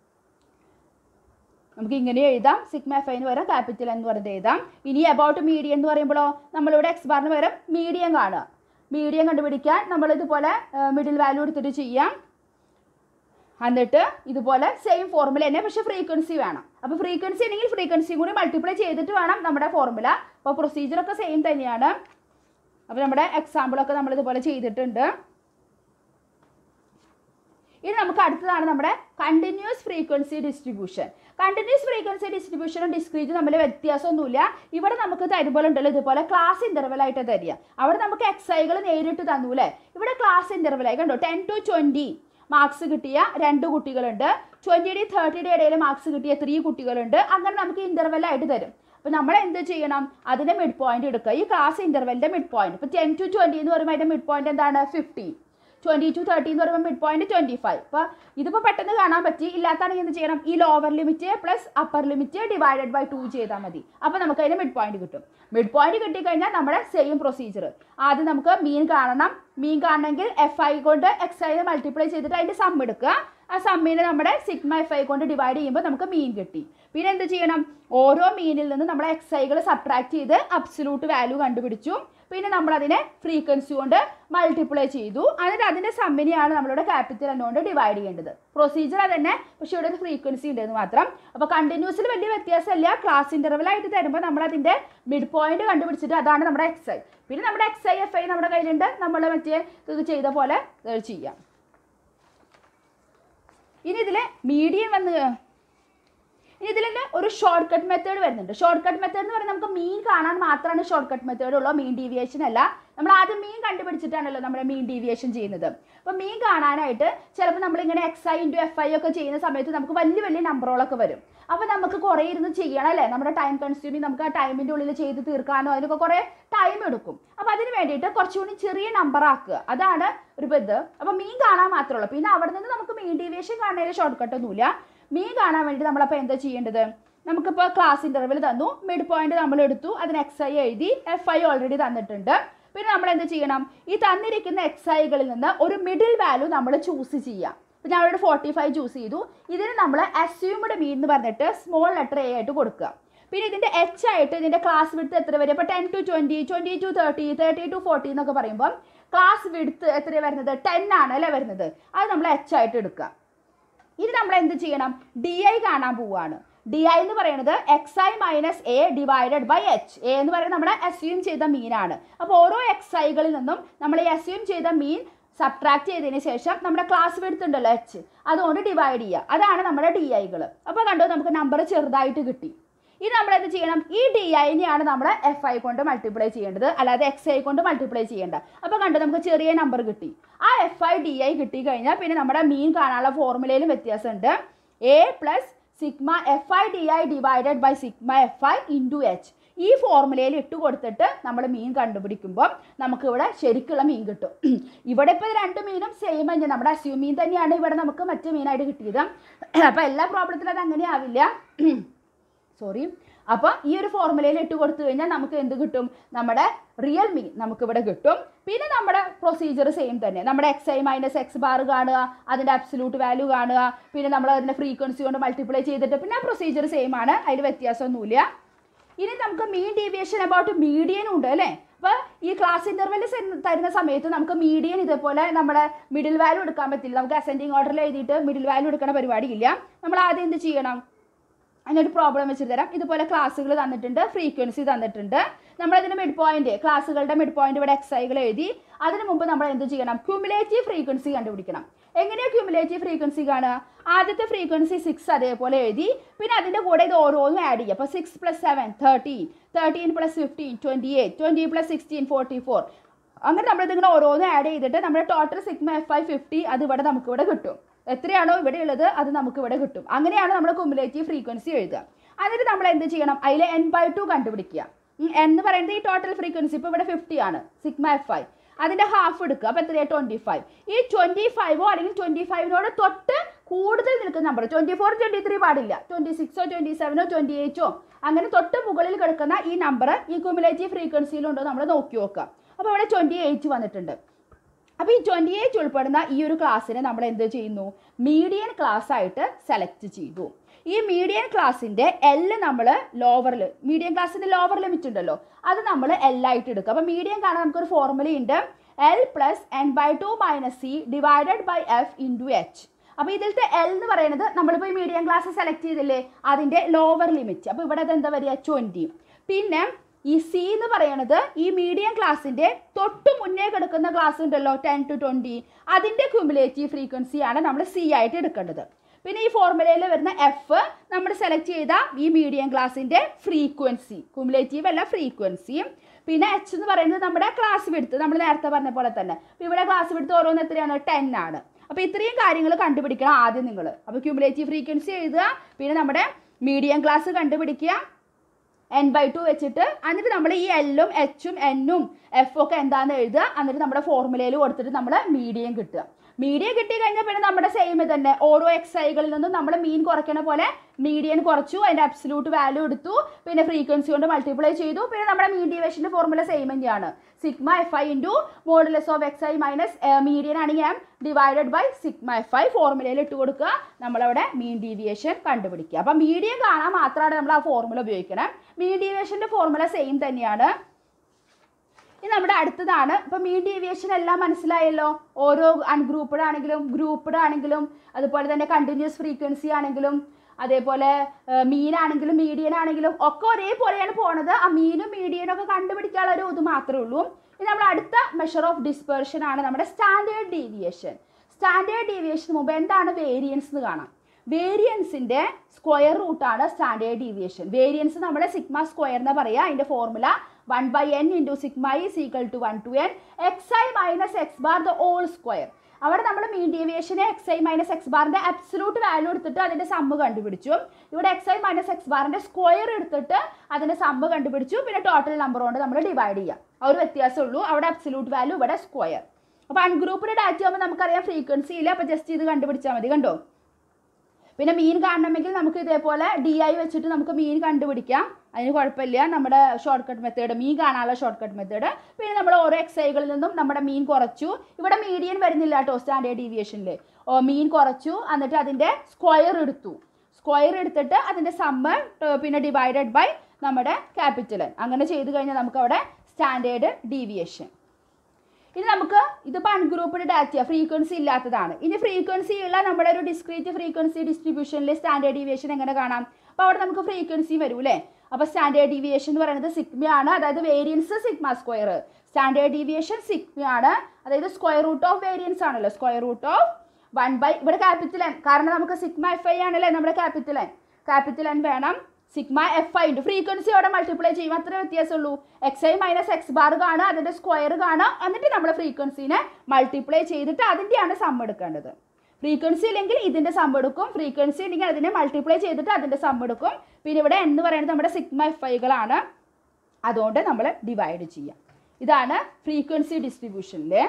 S1: നമുക്ക് ഇങ്ങനെ എഴുതാം സിഗ്മ എഫ് എന്ന് പകരം ക്യാപിറ്റൽ എന്ന് പറയുന്നത് എഴുതാം ഇനി അബൌട്ട് മീഡിയം എന്ന് പറയുമ്പോഴോ നമ്മളിവിടെ എക്സ് ബാറിന് പകരം മീഡിയം കാണുക മീഡിയം കണ്ടുപിടിക്കാൻ നമ്മൾ ഇതുപോലെ മിഡിൽ വാല്യൂ എടുത്തിട്ട് ചെയ്യാം എന്നിട്ട് ഇതുപോലെ സെയിം ഫോർമുല തന്നെ പക്ഷേ ഫ്രീക്വൻസി വേണം അപ്പോൾ ഫ്രീക്വൻസി ഉണ്ടെങ്കിൽ ഫ്രീക്വൻസിയും കൂടി മൾട്ടിപ്ലൈ ചെയ്തിട്ട് വേണം നമ്മുടെ ഫോർമുല അപ്പോൾ പ്രൊസീജിയറൊക്കെ സെയിം തന്നെയാണ് അപ്പോൾ നമ്മുടെ എക്സാമ്പിളൊക്കെ നമ്മൾ ഇതുപോലെ ചെയ്തിട്ടുണ്ട് ഇനി നമുക്ക് അടുത്തതാണ് നമ്മുടെ continuous frequency distribution continuous frequency ഡിസ്ട്രിബ്യൂഷനും ഡിസ്ക്രീറ്റും തമ്മിൽ വ്യത്യാസമൊന്നുമില്ല ഇവിടെ നമുക്ക് തരുമ്പോൾ ഉണ്ടല്ലോ ഇതുപോലെ ക്ലാസ് ഇന്റർവൽ ആയിട്ട് തരിക അവിടെ നമുക്ക് എക്സൈകൾ നേരിട്ട് തന്നു അല്ലേ ഇവിടെ ക്ലാസ് ഇന്റർവൽ ആയി കണ്ടോ ടെൻ ടു ട്വൻറ്റി മാർക്സ് കിട്ടിയ രണ്ട് കുട്ടികളുണ്ട് ട്വൻറ്റിയുടെ തേർട്ടിയുടെ ഇടയിൽ മാർക്സ് കിട്ടിയ ത്രീ കുട്ടികളുണ്ട് അങ്ങനെ നമുക്ക് ഇന്റർവെൽ ആയിട്ട് തരും അപ്പോൾ നമ്മൾ എന്ത് ചെയ്യണം അതിൻ്റെ മിഡ് പോയിന്റ് എടുക്കുക ഈ ക്ലാസ് ഇന്റർവെലിൻ്റെ മിഡ് പോയിന്റ് ഇപ്പോൾ ടെൻ ടു ട്വൻറ്റി എന്ന് പറയുമ്പോൾ അതിൻ്റെ മിഡ് പോയിന്റ് എന്താണ് ഫിഫ്റ്റീൻ ട്വൻറ്റി ടു തേർട്ടി എന്ന് പറയുമ്പോൾ മിഡ് പോയിന്റ് ട്വൻറ്റി ഫൈവ് അപ്പോൾ ഇതിപ്പോൾ പെട്ടെന്ന് കാണാൻ പറ്റി ഇല്ലാത്താണെങ്കിൽ എന്ത് ചെയ്യണം ഈ lower limit plus upper limit divided by two ചെയ്താൽ മതി അപ്പോൾ നമുക്ക് അതിന് മിഡ് പോയിന്റ് കിട്ടും മിഡ് പോയിന്റ് കിട്ടിക്കഴിഞ്ഞാൽ നമ്മുടെ സെയിം പ്രൊസീജിയർ ആദ്യം നമുക്ക് മീൻ കാണണം മീൻ കാണണമെങ്കിൽ എഫ് ഐ കൊണ്ട് എക്സ് ഐ മൾട്ടിപ്ലൈ ചെയ്തിട്ട് അതിൻ്റെ സം എടുക്കുക ആ സമ്മിനെ നമ്മുടെ സിഗ്മ എഫ് ഐ കൊണ്ട് ഡിവൈഡ് ചെയ്യുമ്പോൾ നമുക്ക് മീൻ കിട്ടി പിന്നെ എന്ത് ചെയ്യണം ഓരോ മീനിൽ നിന്ന് നമ്മൾ എക്സ് ഐകൾ സബ്ട്രാക്ട് ചെയ്ത് അബ്സലൂട്ട് വാല്യൂ കണ്ടുപിടിച്ചു പിന്നെ നമ്മൾ അതിനെ ഫ്രീക്വൻസി കൊണ്ട് മൾട്ടിപ്ലൈ ചെയ്തു എന്നിട്ട് അതിൻ്റെ സമ്മിനെയാണ് നമ്മളുടെ ക്യാപിറ്റൽ എന്നുകൊണ്ട് ഡിവൈഡ് ചെയ്യേണ്ടത് പ്രൊസീജിയർ അതന്നെ പക്ഷേ ഇവിടെ ഒരു ഫ്രീക്വൻസി ഉണ്ടെന്ന് മാത്രം അപ്പോൾ കണ്ടിന്യൂസിൽ വലിയ വ്യത്യാസമില്ല ക്ലാസ് ഇൻ്റർവൽ ആയിട്ട് തരുമ്പോൾ നമ്മൾ അതിൻ്റെ മിഡ് പോയിന്റ് കണ്ടുപിടിച്ചിട്ട് അതാണ് നമ്മുടെ എക്സ് ഐ പിന്നെ നമ്മുടെ എക്സ് ഐ എഫ് ഐ നമ്മുടെ കയ്യിലുണ്ട് നമ്മൾ മറ്റേ ഇത് ചെയ്ത പോലെ ഇത് ചെയ്യാം ഇനി ഇതിൽ മീഡിയം വന്ന് ഇനി ഇതിൽ തന്നെ ഒരു ഷോർട്ട് കട്ട് മെത്തേഡ് വരുന്നുണ്ട് ഷോർട്ട് കട്ട് മെത്തേഡ് എന്ന് പറയുന്നത് നമുക്ക് മീൻ കാണാൻ മാത്രമാണ് ഷോർട്ട് കട്ട് മെത്തേഡ് ഉള്ളൂ മീൻ ഡീവിയേഷൻ അല്ല നമ്മൾ ആദ്യം മീൻ കണ്ടുപിടിച്ചിട്ടാണല്ലോ നമ്മുടെ മീൻ ഡീവിയേഷൻ ചെയ്യുന്നത് അപ്പോൾ മീൻ കാണാനായിട്ട് ചിലപ്പോൾ നമ്മളിങ്ങനെ X I into F I ഒക്കെ ചെയ്യുന്ന സമയത്ത് നമുക്ക് വലിയ വലിയ നമ്പറുകളൊക്കെ വരും അപ്പോൾ നമുക്ക് കുറേ ഇരുന്ന് ചെയ്യണം അല്ലേ നമ്മുടെ ടൈം കൺസ്യൂമിങ് നമുക്ക് ആ ടൈമിൻ്റെ ഉള്ളിൽ ചെയ്ത് തീർക്കാനോ അതിനൊക്കെ കുറേ ടൈം എടുക്കും അപ്പോൾ അതിന് വേണ്ടിയിട്ട് കുറച്ചുകൂടി ചെറിയ നമ്പർ ആക്കുക അതാണ് ഒരു ഇത് അപ്പോൾ മീൻ കാണാൻ മാത്രമേ ഉള്ളൂ പിന്നെ അവിടെ നിന്ന് നമുക്ക് മീൻ ഡീവിയേഷൻ കാണുന്നതിൽ ഷോർട്ട് കട്ടൊന്നുമില്ല മീൻ കാണാൻ വേണ്ടി നമ്മളപ്പോൾ എന്താ ചെയ്യേണ്ടത് നമുക്കിപ്പോൾ ക്ലാസ് ഇൻ്റർവെൽ തന്നു മിഡ് പോയിന്റ് നമ്മൾ എടുത്തു അതിന് എക്സ് ഐ എഴുതി എഫ് ഐ ഓൾറെഡി തന്നിട്ടുണ്ട് പിന്നെ നമ്മൾ എന്ത് ചെയ്യണം ഈ തന്നിരിക്കുന്ന എക്സ് ഐകളിൽ നിന്ന് ഒരു മിഡിൽ വാല്യൂ നമ്മൾ ചൂസ് ചെയ്യാം ഇപ്പം ഞാൻ ഇവിടെ ഫോർട്ടി ഫൈവ് ചൂസ് ചെയ്തു ഇതിന് നമ്മൾ അസ്യൂംഡ് മീൻ എന്ന് പറഞ്ഞിട്ട് സ്മോൾ ലെറ്റർ എ ആയിട്ട് കൊടുക്കുക പിന്നെ ഇതിൻ്റെ എച്ച് ആയിട്ട് ഇതിൻ്റെ ക്ലാസ് വിടുത്ത് എത്ര വരും ഇപ്പോൾ ten to twenty twenty to thirty thirty to forty എന്നൊക്കെ പറയുമ്പോൾ ക്ലാസ് വിടുത്ത് എത്ര വരുന്നത് ടെൻ ആണ് അല്ലേ വരുന്നത് അത് നമ്മൾ എച്ച് ആയിട്ട് എടുക്കുക ഇനി നമ്മൾ എന്ത് ചെയ്യണം ഡി ഐ കാണാൻ പോവുകയാണ് ഡി ഐ എന്ന് പറയുന്നത് X I minus A divided by H A എന്ന് പറയുന്നത് നമ്മുടെ അസ്യൂം ചെയ്ത മീനാണ് അപ്പോൾ ഓരോ എക്സ് ഐകളിൽ നിന്നും നമ്മൾ ഈ അസ്യൂം ചെയ്ത മീൻ സബ്ട്രാക്ട് ചെയ്തതിന് ശേഷം നമ്മുടെ ക്ലാസ് എടുത്തുണ്ടല്ലോ എച്ച് അതുകൊണ്ട് ഡിവൈഡ് ചെയ്യുക അതാണ് നമ്മുടെ ഡി ഐകൾ അപ്പോൾ കണ്ടോ നമുക്ക് നമ്പർ ചെറുതായിട്ട് കിട്ടി ഇനി നമ്മൾ എന്ത് ചെയ്യണം ഈ ഡി ഐനെയാണ് നമ്മൾ എഫ് ഐ കൊണ്ട് മൾട്ടിപ്ലൈ ചെയ്യേണ്ടത് അല്ലാതെ എക്സ് ഐ കൊണ്ട് മൾട്ടിപ്ലൈ ചെയ്യേണ്ട അപ്പോൾ കണ്ടു നമുക്ക് ചെറിയ നമ്പർ കിട്ടി ആ എഫ് ഐ ഡി ഐ കിട്ടി കഴിഞ്ഞാൽ പിന്നെ നമ്മുടെ മീൻ കാണാനുള്ള ഫോർമുലയിലും വ്യത്യാസമുണ്ട് A plus sigma F I D I divided by sigma F I into H ഈ ഫോർമുലയിൽ ഇട്ട് കൊടുത്തിട്ട് നമ്മൾ മീൻ കണ്ടുപിടിക്കുമ്പോൾ നമുക്ക് ഇവിടെ ശരിക്കുള്ള മീൻ കിട്ടും ഇവിടെ ഇപ്പോൾ രണ്ട് മീനും സെയിം തന്നെ നമ്മുടെ അസ്യൂ മീൻ തന്നെയാണ് ഇവിടെ നമുക്ക് മറ്റു മീനായിട്ട് കിട്ടിയത് അപ്പോൾ എല്ലാ പ്രോബ്ലത്തിലും അത് അങ്ങനെ ആവില്ല സോറി അപ്പോൾ ഈ ഒരു ഫോർമുലയിൽ ഇട്ട് കൊടുത്തു കഴിഞ്ഞാൽ നമുക്ക് എന്ത് കിട്ടും നമ്മുടെ റിയൽ മീൻ നമുക്കിവിടെ കിട്ടും പിന്നെ നമ്മുടെ പ്രൊസീജിയർ സെയിം തന്നെ നമ്മുടെ X I minus X bar കാണുക അതിൻ്റെ അബ്സലൂട്ട് വാല്യൂ കാണുക പിന്നെ നമ്മൾ അതിൻ്റെ ഫ്രീക്വൻസി കൊണ്ട് മൾട്ടിപ്ലൈ ചെയ്തിട്ട് പിന്നെ ആ പ്രൊസീജിയർ സെയിം ആണ് അതിൽ വ്യത്യാസമൊന്നുമില്ല ഇനി നമുക്ക് മീൻ ഡീവിയേഷൻ അബൌട്ട് മീഡിയനും ഉണ്ട് അല്ലേ അപ്പോൾ ഈ ക്ലാസ് ഇൻ്റർവെൽ തരുന്ന സമയത്ത് നമുക്ക് മീഡിയൻ ഇതേപോലെ നമ്മുടെ മിഡിൽ വാല്യൂ എടുക്കാൻ പറ്റില്ല നമുക്ക് അസെൻഡിങ് ഓർഡറിൽ എഴുതിയിട്ട് മിഡിൽ വാല്യൂ എടുക്കുന്ന പരിപാടിയില്ല നമ്മൾ ആദ്യം എന്ത് ചെയ്യണം അതിനൊരു പ്രോബ്ലം വെച്ചിട്ട് തരാം ഇതുപോലെ ക്ലാസ്സുകൾ തന്നിട്ടുണ്ട് ഫ്രീക്വൻസി തന്നിട്ടുണ്ട് നമ്മളതിന് മിഡ് പോയിന്റ് ക്ലാസ്സുകളുടെ മിഡ് പോയിന്റ് ഇവിടെ എക്സൈകൾ എഴുതി അതിന് മുമ്പ് നമ്മൾ എന്ത് ചെയ്യണം ക്യൂമുലേറ്റീവ് ഫ്രീക്വൻസി കണ്ടുപിടിക്കണം എങ്ങനെയാണ് ക്യൂമുലേറ്റീവ് ഫ്രീക്വൻസി കാണുക ആദ്യത്തെ ഫ്രീക്വൻസി സിക്സ് അതേപോലെ എഴുതി പിന്നെ അതിൻ്റെ കൂടെ ഇത് ഓരോന്നും ആഡ് ചെയ്യുക അപ്പോൾ six plus seven thirteen thirteen plus fifteen twenty eight twenty plus sixteen forty four അങ്ങനെ നമ്മളിതിങ്ങനെ ഓരോന്നും ആഡ് ചെയ്തിട്ട് നമ്മുടെ total sigma F I fifty അത് ഇവിടെ നമുക്കിവിടെ കിട്ടും എത്രയാണോ ഇവിടെ ഉള്ളത് അത് നമുക്ക് ഇവിടെ കിട്ടും അങ്ങനെയാണ് നമ്മൾ കുമുലേറ്റീവ് ഫ്രീക്വൻസി എഴുതുക എന്നിട്ട് നമ്മൾ എന്ത് ചെയ്യണം അതിൽ എൻ ബൈ ടു കണ്ടുപിടിക്കുക ഉം, n എന്ന് പറയുന്നത് ഈ ടോട്ടൽ ഫ്രീക്വൻസി ഇപ്പോൾ ഇവിടെ ഫിഫ്റ്റി ആണ് സിഗ്മ എഫ് ഐ അതിൻ്റെ ഹാഫ് എടുക്കുക അപ്പോൾ എത്രയാണ് ട്വൻറ്റി ഫൈവ് ഈ ട്വൻറ്റി ഫൈവോ അല്ലെങ്കിൽ ട്വൻറ്റി ഫൈവിനോട് തൊട്ട് കൂടുതൽ നിൽക്കുന്ന number twenty four twenty three പാടില്ല ട്വൻറ്റി സിക്സോ ട്വൻറ്റി സെവനോ ട്വൻറ്റി എയ്റ്റോ അങ്ങനെ തൊട്ട് മുകളിൽ കിടക്കുന്ന ഈ നമ്പർ ഈ കുമുലേറ്റീവ് ഫ്രീക്വൻസിയിലുണ്ടോ നമ്മൾ നോക്കി നോക്കുക അപ്പോൾ ഇവിടെ ട്വൻറ്റി എയ്റ്റ് വന്നിട്ടുണ്ട് അപ്പോൾ ഈ ട്വൻറ്റി എയ്റ്റ് ഉൾപ്പെടുന്ന ഈ ഒരു ക്ലാസ്സിനെ നമ്മൾ എന്ത് ചെയ്യുന്നു മീഡിയൻ ക്ലാസ് ആയിട്ട് സെലക്ട് ചെയ്തു ഈ മീഡിയൻ ക്ലാസ്സിൻ്റെ എൽ നമ്മൾ ലോവറിൽ മീഡിയൻ ക്ലാസ്സിൻ്റെ ലോവർ ലിമിറ്റ് ഉണ്ടല്ലോ അത് നമ്മൾ എൽ ആയിട്ട് എടുക്കുക അപ്പോൾ മീഡിയൻ കാണാൻ നമുക്കൊരു ഫോർമുലയുണ്ട് L plus N by two minus C divided by F into H അപ്പോൾ ഇതിലത്തെ എൽ എന്ന് പറയുന്നത് നമ്മളിപ്പോൾ ഈ മീഡിയം ക്ലാസ് സെലക്ട് ചെയ്തില്ലേ അതിൻ്റെ ലോവർ ലിമിറ്റ് അപ്പോൾ ഇവിടെ അത് എന്താ വരിക ട്വൻറ്റി പിന്നെ ഈ സി എന്ന് പറയുന്നത് ഈ മീഡിയം ക്ലാസ്സിന്റെ തൊട്ട് മുന്നേ കിടക്കുന്ന ക്ലാസ് ഉണ്ടല്ലോ ടെൻ ടു ട്വൻറ്റി അതിന്റെ ക്യുമുലേറ്റീവ് ഫ്രീക്വൻസിയാണ് നമ്മൾ സി ആയിട്ട് എടുക്കേണ്ടത് പിന്നെ ഈ ഫോർമുലയിൽ വരുന്ന എഫ് നമ്മൾ സെലക്ട് ചെയ്ത ഈ മീഡിയം ക്ലാസ്സിന്റെ ഫ്രീക്വൻസി ക്യുമുലേറ്റീവ് അല്ല ഫ്രീക്വൻസിയും പിന്നെ എച്ച് എന്ന് പറയുന്നത് നമ്മുടെ ക്ലാസ് വിടുത്ത് നമ്മൾ നേരത്തെ പറഞ്ഞ പോലെ തന്നെ അപ്പോൾ ഇവിടെ ക്ലാസ് വിടുത്ത് ഓരോന്ന് എത്രയാണ് ടെൻ ആണ് അപ്പോൾ ഇത്രയും കാര്യങ്ങൾ കണ്ടുപിടിക്കണം ആദ്യം നിങ്ങൾ അപ്പോൾ ക്യുമുലേറ്റീവ് ഫ്രീക്വൻസി എഴുതുക പിന്നെ നമ്മുടെ മീഡിയം ക്ലാസ് കണ്ടുപിടിക്കുക എൻ ബൈ ടു വെച്ചിട്ട് എന്നിട്ട് നമ്മൾ ഈ എല്ലും എച്ചും എന്നും എഫും ഒക്കെ എന്താണെന്ന് എഴുതുക എന്നിട്ട് നമ്മുടെ ഫോർമുലയിൽ കൊടുത്തിട്ട് നമ്മൾ മീഡിയം കിട്ടുക മീഡിയം കിട്ടി കഴിഞ്ഞാൽ പിന്നെ നമ്മുടെ സെയിം തന്നെ ഓരോ എക്സ് ഐകളിൽ നിന്നും നമ്മൾ മീൻ കുറയ്ക്കണ പോലെ മീഡിയൻ കുറച്ചു അതിൻ്റെ അബ്സലൂട്ട് വാല്യൂ എടുത്തു പിന്നെ ഫ്രീക്വൻസി കൊണ്ട് മൾട്ടിപ്ലൈ ചെയ്തു പിന്നെ നമ്മുടെ മീൻ ഡീവിയേഷൻ്റെ ഫോർമുല സെയിം തന്നെയാണ് sigma F I into modulus of X I minus median ആണെങ്കിൽ M divided by sigma F I ഫോർമുലയിൽ ഇട്ട് കൊടുക്കുക നമ്മളവിടെ മീൻ ഡീവിയേഷൻ കണ്ടുപിടിക്കുക അപ്പം മീഡിയം കാണാൻ മാത്രമാണ് നമ്മൾ ആ ഫോർമുല ഉപയോഗിക്കണം മീൻ ഡീവിയേഷൻ്റെ ഫോർമുല സെയിം തന്നെയാണ് ഇനി നമ്മുടെ അടുത്തതാണ് ഇപ്പം മീൻ ഡീവിയേഷൻ എല്ലാം മനസ്സിലായല്ലോ ഓരോ അൺഗ്രൂപ്പഡ് ആണെങ്കിലും ഗ്രൂപ്പഡ് ആണെങ്കിലും അതുപോലെ തന്നെ കണ്ടിന്യൂസ് ഫ്രീക്വൻസി ആണെങ്കിലും അതേപോലെ മീൻ ആണെങ്കിലും മീഡിയൻ ആണെങ്കിലും ഒക്കെ ഒരേപോലെയാണ് പോണത് ആ മീനും മീഡിയനും ഒക്കെ കണ്ടുപിടിക്കാനുള്ള ഒരു ഇത് മാത്രമേ ഉള്ളൂ ഇനി നമ്മൾ അടുത്ത മെഷർ ഓഫ് ഡിസ്പേർഷൻ ആണ് നമ്മുടെ സ്റ്റാൻഡേർഡ് ഡീവിയേഷൻ സ്റ്റാൻഡേർഡ് ഡീവിയേഷൻ മുമ്പ് എന്താണ് വേരിയൻസ് എന്ന് കാണാം വേരിയൻസിന്റെ സ്ക്വയർ റൂട്ടാണ് സ്റ്റാൻഡേർഡ് ഡീവിയേഷൻ വേരിയൻസ് നമ്മൾ സിഗ്മ സ്ക്വയർ എന്ന് പറയുക അതിന്റെ formula one by N into sigma is equal to one to N X I minus X bar the whole square അവിടെ നമ്മൾ മീൻ ഡീവിയേഷനെ എക്സ് ഐ മൈനസ് എക്സ് ബാറിന്റെ absolute value എടുത്തിട്ട് അതിന്റെ സമ്മ് കണ്ടുപിടിച്ചു ഇവിടെ എക്സ് ഐ മൈനസ് എക്സ് ബാറിന്റെ square എടുത്തിട്ട് അതിന്റെ സമ്മ് കണ്ടുപിടിച്ചു പിന്നെ ടോട്ടൽ നമ്പർ കൊണ്ട് നമ്മൾ ഡിവൈഡ് ചെയ്യാം ആ ഒരു വ്യത്യാസമുള്ളൂ അവിടെ അബ്സലൂട്ട് വാല്യൂ ഇവിടെ സ്ക്വയർ അപ്പോൾ അൺഗ്രൂപ്പിന്റെ ഡാറ്റ ആകുമ്പോൾ നമുക്കറിയാം ഫ്രീക്വൻസി ഇല്ല അപ്പോൾ ജസ്റ്റ് ഇത് കണ്ടുപിടിച്ചാൽ മതി കണ്ടോ പിന്നെ മീൻ കാണണമെങ്കിൽ നമുക്ക് ഇതേപോലെ ഡി ഐ വെച്ചിട്ട് നമുക്ക് മീൻ കണ്ടുപിടിക്കാം അതിന് കുഴപ്പമില്ല നമ്മുടെ ഷോർട്ട് കട്ട് മെത്തേഡ് മീൻ കാണാനുള്ള ഷോർട്ട് കട്ട് മെത്തേഡ് പിന്നെ നമ്മൾ ഓരോ എക്സൈകളിൽ നിന്നും നമ്മുടെ മീൻ കുറച്ചു ഇവിടെ മീഡിയൻ വരുന്നില്ല കേട്ടോ സ്റ്റാൻഡേർഡ് ഡീവിയേഷനിൽ മീൻ കുറച്ചു എന്നിട്ട് അതിൻ്റെ സ്ക്വയർ എടുത്തു സ്ക്വയർ എടുത്തിട്ട് അതിൻ്റെ സമ്മ് പിന്നെ ഡിവൈഡഡ് ബൈ നമ്മുടെ ക്യാപിറ്റൽ അങ്ങനെ ചെയ്ത് കഴിഞ്ഞാൽ നമുക്ക് അവിടെ സ്റ്റാൻഡേർഡ് ഡീവിയേഷൻ ഇനി നമുക്ക് ഇതിപ്പോൾ അൺഗ്രൂപ്പ്ഡ് ഡാറ്റ ഫ്രീക്വൻസി ഇല്ലാത്തതാണ് ഇനി ഫ്രീക്വൻസി ഉള്ള നമ്മുടെ ഒരു ഡിസ്ക്രീറ്റ് ഫ്രീക്വൻസി ഡിസ്ട്രിബ്യൂഷനിൽ സ്റ്റാൻഡേർഡ് ഡീവിയേഷൻ എങ്ങനെ കാണാം അപ്പോൾ അവിടെ നമുക്ക് ഫ്രീക്വൻസി വരും അല്ലേ അപ്പോൾ സ്റ്റാൻഡേർഡ് ഡീവിയേഷൻ എന്ന് പറയുന്നത് സിഗ്മയാണ് അതായത് variance sigma square standard deviation സിഗ്മയാണ് അതായത് സ്ക്വയർ റൂട്ട് ഓഫ് വേരിയൻസ് ആണല്ലോ square root of one by ഇവിടെ ക്യാപിറ്റൽ എൻ കാരണം നമുക്ക് സിഗ്മ എഫ് ഐ ആണല്ലേ നമ്മുടെ ക്യാപിറ്റൽ എൻ ക്യാപിറ്റൽ എൻ വേണം സിഗ്മ എഫ് ഐ ഉണ്ട് ഫ്രീക്വൻസി അവിടെ മൾട്ടിപ്ലൈ ചെയ്യും അത്രേ വ്യത്യാസമുള്ളൂ X I minus X bar കാണുക അതിൻ്റെ സ്ക്വയർ കാണുക എന്നിട്ട് നമ്മൾ ഫ്രീക്വൻസിനെ മൾട്ടിപ്ലൈ ചെയ്തിട്ട് അതിൻ്റെയാണ് സം എടുക്കേണ്ടത് ഫ്രീക്വൻസി ഇല്ലെങ്കിൽ ഇതിൻ്റെ സം എടുക്കും ഫ്രീക്വൻസി ഉണ്ടെങ്കിൽ അതിനെ മൾട്ടിപ്ലൈ ചെയ്തിട്ട് അതിൻ്റെ സം എടുക്കും പിന്നെ ഇവിടെ എന്ന് പറയുന്നത് നമ്മുടെ സിഗ്മ എഫ് ഐകളാണ് അതുകൊണ്ട് നമ്മൾ ഡിവൈഡ് ചെയ്യാം ഇതാണ് ഫ്രീക്വൻസി ഡിസ്ട്രിബ്യൂഷനിലെ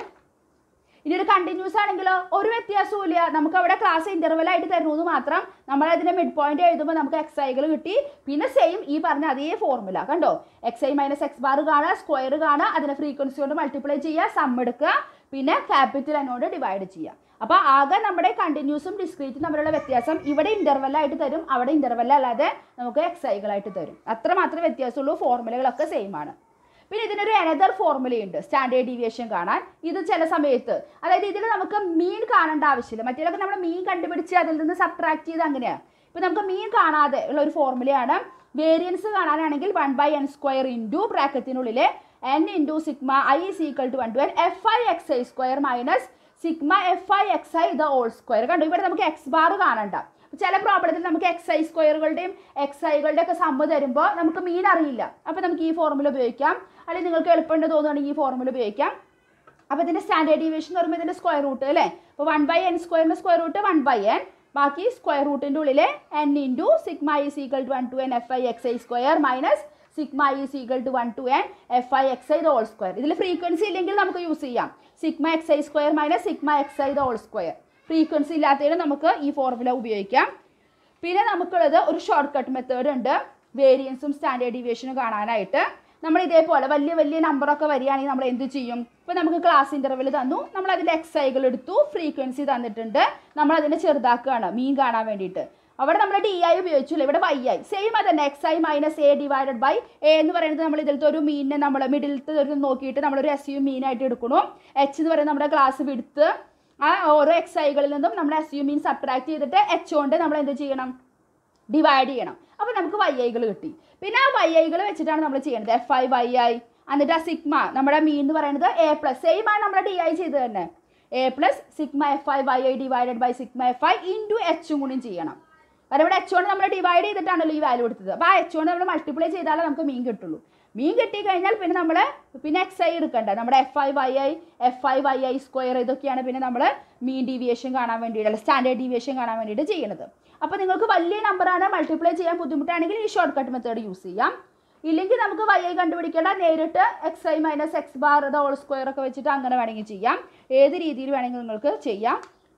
S1: ഇനി ഒരു കണ്ടിന്യൂസ് ആണെങ്കിലോ ഒരു വ്യത്യാസവും ഇല്ല നമുക്ക് അവിടെ ക്ലാസ് ഇന്റർവെൽ ആയിട്ട് തരുന്നത് മാത്രം നമ്മൾ അതിന്റെ മിഡ് പോയിന്റ് എഴുതുമ്പോൾ നമുക്ക് എക്സ് ഐകൾ കിട്ടി പിന്നെ സെയിം ഈ പറഞ്ഞ അതേ ഫോർമുല കണ്ടോ X I minus X bar കാണുക സ്ക്വയർ കാണുക അതിനെ ഫ്രീക്വൻസി കൊണ്ട് മൾട്ടിപ്ലൈ ചെയ്യുക സം എടുക്കുക പിന്നെ ക്യാപിറ്റൽ എന്നോട് ഡിവൈഡ് ചെയ്യുക അപ്പോൾ ആകെ നമ്മുടെ കണ്ടിന്യൂസും ഡിസ്ക്രീറ്റും തമ്മിലുള്ള വ്യത്യാസം ഇവിടെ interval ആയിട്ട് തരും അവിടെ interval അല്ലാതെ നമുക്ക് എക്സ് ഐകളായിട്ട് തരും അത്ര മാത്രമേ വ്യത്യാസമുള്ളൂ ഫോർമുലകളൊക്കെ സെയിം ആണ് പിന്നെ ഇതിനൊരു അനദർ ഫോർമുലയുണ്ട് സ്റ്റാൻഡേർഡ് ഡീവിയേഷൻ കാണാൻ ഇത് ചില സമയത്ത് അതായത് ഇതിൽ നമുക്ക് മീൻ കാണേണ്ട ആവശ്യമില്ല മറ്റേതൊക്കെ നമ്മൾ മീൻ കണ്ടുപിടിച്ച് അതിൽ നിന്ന് സബ്ട്രാക്ട് ചെയ്ത് അങ്ങനെയാണ് ഇപ്പം നമുക്ക് മീൻ കാണാതെ ഉള്ള ഒരു ഫോർമുലയാണ് വേരിയൻസ് കാണാനാണെങ്കിൽ one by N square into ബ്രാക്കറ്റിനുള്ളിലെ N into sigma I is equal to one to N F I X I square minus sigma F I X I the whole square കണ്ടു ഇവിടെ നമുക്ക് എക്സ് ബാർ കാണണ്ട ചില പ്രോബ്ലത്തിൽ നമുക്ക് X I സ്ക്വയറുകളുടെയും X ഐകളുടെ ഒക്കെ സമ്മ തരുമ്പോൾ നമുക്ക് മീൻ അറിയില്ല അപ്പോൾ നമുക്ക് ഈ ഫോർമുല ഉപയോഗിക്കാം അല്ലെങ്കിൽ നിങ്ങൾക്ക് എളുപ്പമുണ്ട് തോന്നുകയാണെങ്കിൽ ഈ ഫോർമുല ഉപയോഗിക്കാം അപ്പോൾ ഇതിൻ്റെ സ്റ്റാൻഡേർഡ് ഡീവിയേഷൻ എന്ന് പറയുമ്പോൾ ഇതിൻ്റെ സ്ക്വയർ റൂട്ട് അല്ലേ അപ്പോൾ വൺ ബൈ എൻ സ്ക്വയറിൻ്റെ square root one by N ബാക്കി സ്ക്വയർ റൂട്ടിൻ്റെ ഉള്ളിൽ N into sigma is equal to one to N F I X I square minus sigma is equal to one to N F I X I the whole square ഇതിൽ frequency ഇല്ലെങ്കിൽ നമുക്ക് use ചെയ്യാം sigma X I square minus sigma X I the whole square frequency ഇല്ലാത്തതിന് നമുക്ക് ഈ formula ഉപയോഗിക്കാം പിന്നെ നമുക്കുള്ളത് ഒരു ഷോർട്ട് കട്ട് മെത്തേഡ് ഉണ്ട് വേരിയൻസും സ്റ്റാൻഡേർഡ് ഡീവിയേഷനും കാണാനായിട്ട് നമ്മൾ ഇതേപോലെ വലിയ വലിയ നമ്പറൊക്കെ വരികയാണെങ്കിൽ നമ്മൾ എന്ത് ചെയ്യും ഇപ്പോൾ നമുക്ക് ക്ലാസ് ഇൻ്റർവെൽ തന്നു നമ്മൾ അതിൻ്റെ എക്സൈകൾ എടുത്തു ഫ്രീക്വൻസി തന്നിട്ടുണ്ട് നമ്മൾ അതിനെ ചെറുതാക്കുകയാണ് മീൻ കാണാൻ വേണ്ടിയിട്ട് അവിടെ നമ്മൾ ഡി ഐ ഉപയോഗിച്ചില്ല ഇവിടെ വൈ ഐ സെയിം അതന്നെ X I minus A divided by A എന്ന് പറയുന്നത് നമ്മൾ ഇതിലത്തെ ഒരു മീനിനെ നമ്മൾ മിഡിലത്തെ ഒരു നോക്കിയിട്ട് നമ്മളൊരു എസ് യു മീനായിട്ട് എടുക്കണം എച്ച് എന്ന് പറയുന്നത് നമ്മുടെ ക്ലാസ് വിടുത്ത് ആ ഓരോ എക്സ് ഐകളിൽ നിന്നും നമ്മൾ എസ് യു മീൻ സബ്ട്രാക്ട് ചെയ്തിട്ട് എച്ച് കൊണ്ട് നമ്മൾ എന്ത് ചെയ്യണം ഡിവൈഡ് ചെയ്യണം അപ്പോൾ നമുക്ക് വൈ ഐകൾ കിട്ടി പിന്നെ ആ വൈ ഐകൾ വെച്ചിട്ടാണ് നമ്മൾ ചെയ്യേണ്ടത് എഫ് ഐ വൈ ഐ എന്നിട്ട് ആ സിഗ്മ നമ്മുടെ മീൻ എന്ന് പറയുന്നത് എ പ്ലസ് സെയിം ആണ് നമ്മുടെ ഡി ഐ ചെയ്ത് തന്നെ A plus sigma F I Y I divided by sigma F I into എച്ചും കൂടി ചെയ്യണം കാരണം ഇവിടെ എച്ച് കൊണ്ട് നമ്മൾ ഡിവൈഡ് ചെയ്തിട്ടാണല്ലോ ഈ വാല്യൂ എടുത്തത് അപ്പോൾ ആ എച്ച് കൊണ്ട് നമ്മൾ മൾട്ടിപ്ലൈ ചെയ്താലേ നമുക്ക് മീൻ കിട്ടുള്ളൂ മീൻ കിട്ടി കഴിഞ്ഞാൽ പിന്നെ നമ്മൾ പിന്നെ എക്സ് ഐ എടുക്കണ്ട നമ്മുടെ F I Y I F I Y I square ഇതൊക്കെയാണ് പിന്നെ നമ്മൾ മീൻ ഡീവിയേഷൻ കാണാൻ വേണ്ടിയിട്ട് അല്ല സ്റ്റാൻഡേർഡ് ഡീവിയേഷൻ കാണാൻ വേണ്ടിയിട്ട് ചെയ്യുന്നത് അപ്പോൾ നിങ്ങൾക്ക് വലിയ നമ്പറാണ് മൾട്ടിപ്ലൈ ചെയ്യാൻ ബുദ്ധിമുട്ടാണെങ്കിൽ ഈ ഷോർട്ട് കട്ട് മെത്തേഡ് യൂസ് ചെയ്യാം ഇല്ലെങ്കിൽ നമുക്ക് വൈ ഐ കണ്ടുപിടിക്കേണ്ട നേരിട്ട് X I minus X bar ഇത് ഹോൾ സ്ക്വയർ ഒക്കെ വെച്ചിട്ട് അങ്ങനെ വേണമെങ്കിൽ ചെയ്യാം ഏത് രീതിയിൽ വേണമെങ്കിൽ നിങ്ങൾക്ക് ചെയ്യാം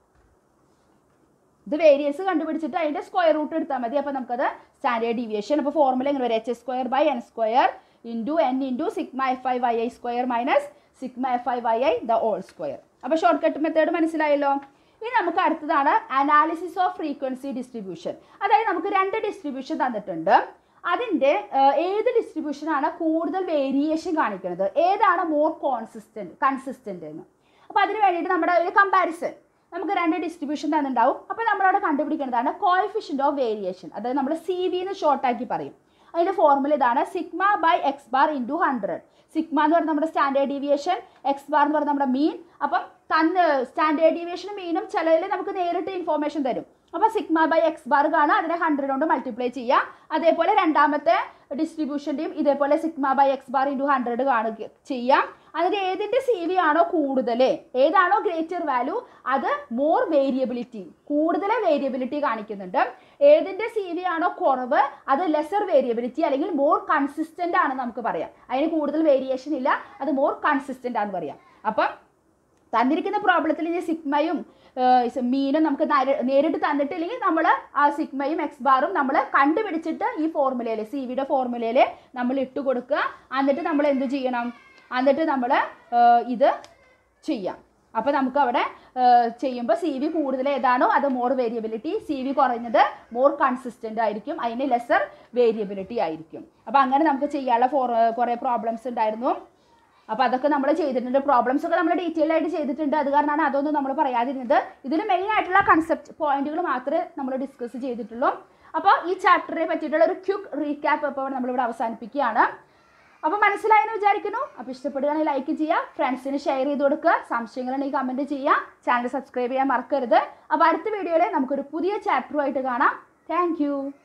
S1: ഇത് വേരിയൻസ് കണ്ടുപിടിച്ചിട്ട് അതിൻ്റെ സ്ക്വയർ റൂട്ട് എടുത്താൽ മതി അപ്പോൾ നമുക്കത് സ്റ്റാൻഡേർഡ് ഡീവിയേഷൻ അപ്പോൾ ഫോർമുല എങ്ങനെ വരും H square by N square into N into sigma F I Y I square minus sigma F I Y I the whole square അപ്പോൾ ഷോർട്ട് കട്ട് മെത്തേഡ് മനസ്സിലായല്ലോ ഇനി നമുക്ക് അടുത്തതാണ് അനാലിസിസ് ഓഫ് ഫ്രീക്വൻസി ഡിസ്ട്രിബ്യൂഷൻ അതായത് നമുക്ക് രണ്ട് ഡിസ്ട്രിബ്യൂഷൻ തന്നിട്ടുണ്ട് അതിൻ്റെ ഏത് ഡിസ്ട്രിബ്യൂഷനാണ് കൂടുതൽ വേരിയേഷൻ കാണിക്കുന്നത് ഏതാണ് മോർ കോൺസിസ്റ്റൻറ്റ് കൺസിസ്റ്റൻ്റ് എന്ന് അപ്പോൾ അതിന് വേണ്ടിയിട്ട് നമ്മുടെ ഒരു കമ്പാരിസൺ നമുക്ക് രണ്ട് ഡിസ്ട്രിബ്യൂഷൻ തന്നിട്ടുണ്ടാവും അപ്പോൾ നമ്മളവിടെ കണ്ടുപിടിക്കേണ്ടതാണ് കോയിഫിഷ്യൻ്റ് ഓഫ് വേരിയേഷൻ അതായത് നമ്മൾ സി വി എന്ന് ഷോർട്ടാക്കി പറയും അതിൻ്റെ ഫോർമുല ഇതാണ് sigma by X bar into hundred sigma എന്ന് പറയുന്നത് നമ്മുടെ സ്റ്റാൻഡേർഡ് ഡീവിയേഷൻ എക്സ് ബാർ എന്ന് പറയുന്നത് നമ്മുടെ മീൻ അപ്പം തന്ന് സ്റ്റാൻഡേർഡ് ഡീവിയേഷനും മീനും ചിലതിൽ നമുക്ക് നേരിട്ട് ഇൻഫോർമേഷൻ തരും അപ്പോൾ സിഗ്മ ബൈ എക്സ് ബാർ കാണുക അതിനെ ഹൺഡ്രഡ് കൊണ്ട് മൾട്ടിപ്ലൈ ചെയ്യുക അതേപോലെ രണ്ടാമത്തെ ഡിസ്ട്രിബ്യൂഷൻ്റെയും ഇതേപോലെ sigma by X bar into hundred കാണുക ചെയ്യാം അതിൽ ഏതിൻ്റെ സി വി ആണോ കൂടുതൽ ഏതാണോ ഗ്രേറ്റർ വാല്യൂ അത് മോർ വേരിയബിലിറ്റി കൂടുതൽ വേരിയബിലിറ്റി കാണിക്കുന്നുണ്ട് ഏതിൻ്റെ സി വി ആണോ കുറവ് അത് ലെസർ വേരിയബിലിറ്റി അല്ലെങ്കിൽ മോർ കൺസിസ്റ്റൻ്റ് ആണെന്ന് നമുക്ക് പറയാം അതിന് കൂടുതൽ വേരിയേഷൻ ഇല്ല അത് മോർ കൺസിസ്റ്റൻ്റ് ആണെന്ന് പറയാം അപ്പം തന്നിരിക്കുന്ന പ്രോബ്ലത്തിൽ ഇനി സിഗ്മയും ഏഹ്, മീനും നമുക്ക് നേരി- നേരിട്ട് തന്നിട്ടില്ലെങ്കിൽ നമ്മൾ ആ സിഗ്മയും എക്സ് ബാറും നമ്മൾ കണ്ടുപിടിച്ചിട്ട് ഈ ഫോർമുലയിൽ സി വിയുടെ ഫോർമുലയിൽ നമ്മൾ ഇട്ട് കൊടുക്കുക എന്നിട്ട് നമ്മൾ എന്ത് ചെയ്യണം എന്നിട്ട് നമ്മൾ ഇത് ചെയ്യാം അപ്പോൾ നമുക്ക് അവിടെ ചെയ്യുമ്പോൾ സി വി കൂടുതൽ ഏതാണോ അത് മോർ വേരിയബിലിറ്റി സി വി കുറഞ്ഞത് മോർ കൺസിസ്റ്റൻ്റ് ആയിരിക്കും അതിന് ലെസർ വേരിയബിലിറ്റി ആയിരിക്കും അപ്പോൾ അങ്ങനെ നമുക്ക് ചെയ്യാനുള്ള ഫോർ കുറേ പ്രോബ്ലംസ് ഉണ്ടായിരുന്നു അപ്പോൾ അതൊക്കെ നമ്മൾ ചെയ്തിട്ടുണ്ട് പ്രോബ്ലംസ് ഒക്കെ നമ്മൾ ഡീറ്റെയിൽ ആയിട്ട് ചെയ്തിട്ടുണ്ട് അത് കാരണമാണ് അതൊന്നും നമ്മൾ പറയാതിരുന്നത് ഇതിൽ മെയിൻ ആയിട്ടുള്ള കൺസെപ്റ്റ് പോയിന്റുകൾ മാത്രമേ നമ്മൾ ഡിസ്കസ് ചെയ്തിട്ടുള്ളൂ അപ്പോൾ ഈ ചാപ്റ്ററിനെ പറ്റിയിട്ടുള്ള ഒരു ക്യുക്ക് റീക്യാപ്പ് ഇപ്പോൾ നമ്മളിവിടെ അവസാനിപ്പിക്കുകയാണ് അപ്പോൾ മനസ്സിലായെന്ന് വിചാരിക്കുന്നു അപ്പോൾ ഇഷ്ടപ്പെടുകയാണെങ്കിൽ ലൈക്ക് ചെയ്യുക ഫ്രണ്ട്സിന് ഷെയർ ചെയ്ത് കൊടുക്കുക സംശയങ്ങളുണ്ടെങ്കിൽ കമൻറ്റ് ചെയ്യുക ചാനൽ സബ്സ്ക്രൈബ് ചെയ്യാൻ മറക്കരുത് അപ്പോൾ അടുത്ത വീഡിയോയിൽ നമുക്കൊരു പുതിയ ചാപ്റ്ററുമായിട്ട് കാണാം താങ്ക്